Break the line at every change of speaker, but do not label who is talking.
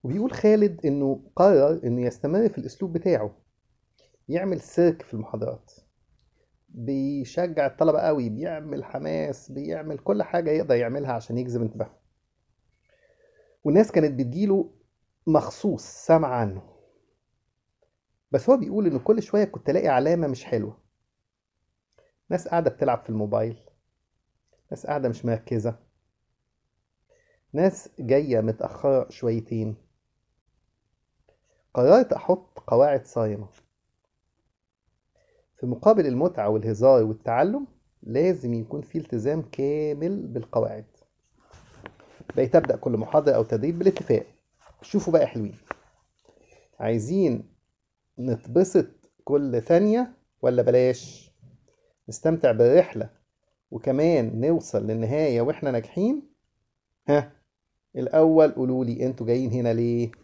وبيقول خالد إنه قرر إنه يستمر في الأسلوب بتاعه يعمل سيرك في المحاضرات بيشجع الطلبة قوي بيعمل حماس بيعمل كل حاجة يقدر يعملها عشان يجذب انتباههم والناس كانت بتجيله مخصوص سامع عنه بس هو بيقول إنه كل شوية كنت ألاقي علامة مش حلوة ناس قاعدة بتلعب في الموبايل ناس قاعدة مش مركزة ناس جاية متأخرة شويتين قررت أحط قواعد صارمة في مقابل المتعة والهزار والتعلم لازم يكون في التزام كامل بالقواعد بقيت أبدأ كل محاضرة أو تدريب بالاتفاق شوفوا بقى حلوين عايزين نتبسط كل ثانية ولا بلاش نستمتع بالرحلة وكمان نوصل للنهاية وإحنا ناجحين ها الأول قولوا لي أنتوا جايين هنا ليه